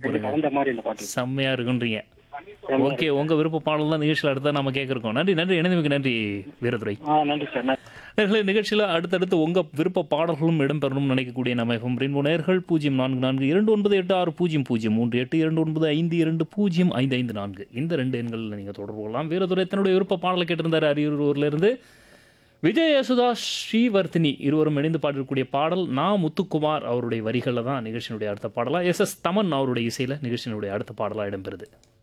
சூப்பருங்க அந்த மாதிரி இந்த பாட்டு செம்மையா இருக்குன்றீங்க ஓகே உங்க விருப்ப பாடல் தான் நிகழ்ச்சியில் அடுத்தா நம்ம கேட்குறோம் நன்றி நன்றி இணைந்தமைக்கு நன்றி வீரதுரை ஆ நன்றி சார் நன்றி நேர்களே நிகழ்ச்சியில் அடுத்தடுத்து உங்கள் விருப்ப பாடல்களும் இடம்பெறணும்னு நினைக்கக்கூடிய நம்ம எஃப்எம் ரெயின்போ நேர்கள் பூஜ்ஜியம் நான்கு நான்கு இரண்டு ஒன்பது எட்டு ஆறு பூஜ்ஜியம் பூஜ்ஜியம் மூன்று எட்டு இரண்டு ஒன்பது ஐந்து இரண்டு பூஜ்ஜியம் ஐந்து ஐந்து நான்கு இந்த ரெண்டு எண்களில் நீங்கள் தொடர்பு கொள்ளலாம் வீரதுரை தன்னுடைய விருப்ப பாடலை கேட்டிருந்தார் அரியலூர்லேருந்து விஜய் யசுதாஸ் ஸ்ரீவர்த்தினி இருவரும் இணைந்து பாடிருக்கக்கூடிய பாடல் நா முத்துக்குமார் அவருடைய வரிகளில் தான் நிகழ்ச்சியினுடைய அடுத்த பாடலாக எஸ் எஸ் தமன் அவருடைய இசையில் நிகழ்ச்சியினுடைய அடுத்த பாடலாக இடம்பெறுது